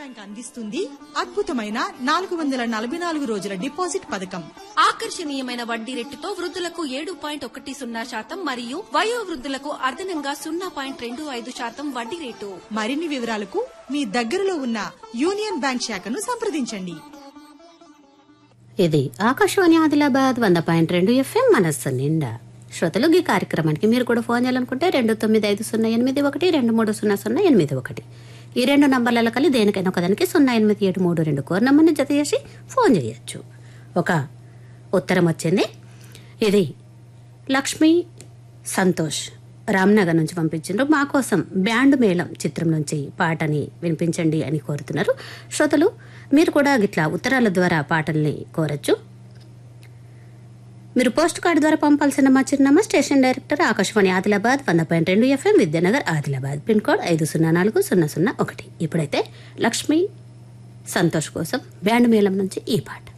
bank అందిస్తుంది అద్భుతమైన నాలుగు వందల నలభై నాలుగు రోజుల డిపాజిట్ పథకం ఆకర్షణీయమైన వడ్డీ రేటుతో వృద్ధులకు ఏడు పాయింట్ ఒకటి సున్నా శాతం మరియు వయో వృద్ధులకు అదనంగా సున్నా పాయింట్ రెండు ఐదు శాతం వడ్డీ రేటు మరిన్ని వివరాలకు మీ దగ్గరలో ఉన్న యూనియన్ బ్యాంక్ శాఖను సంప్రదించండి ఇది ఆకాశవాణి ఆదిలాబాద్ వంద పాయింట్ రెండు ఎఫ్ఎం మనస్సు నిండా శ్రోతలు ఈ కార్యక్రమానికి మీరు కూడా ఫోన్ చేయాలనుకుంటే రెండు తొమ్మిది ఐదు సున్నా ఎనిమిది ఒకటి రెండు మూడు సున్నా సున్నా ఎనిమిది ఒకటి ఈ రెండు నంబర్ల కలిసి దేనికైనా ఒకదానికి సున్నా ఎనిమిది ఏడు మూడు రెండు కోర్ నంబర్ని జత చేసి ఫోన్ చేయొచ్చు ఒక ఉత్తరం వచ్చింది ఇది లక్ష్మి సంతోష్ రామ్నగర్ నుంచి పంపించారు మా కోసం బ్యాండ్ మేళం చిత్రం నుంచి పాటని వినిపించండి అని కోరుతున్నారు శ్రోతలు మీరు కూడా గిట్లా ఉత్తరాల ద్వారా పాటల్ని కోరచ్చు మీరు పోస్ట్ కార్డు ద్వారా పంపాల్సిన మా చిరునామా స్టేషన్ డైరెక్టర్ ఆకాశవాణి ఆదిలాబాద్ వంద పాయింట్ రెండు FM Vidyanagar Adilabad pin code ఐదు సున్నా నాలుగు సున్నా సున్నా ఒకటి ఇప్పుడైతే లక్ష్మి సంతోష్ కోసం బ్యాండ్ మేళం నుంచి ఈ పాట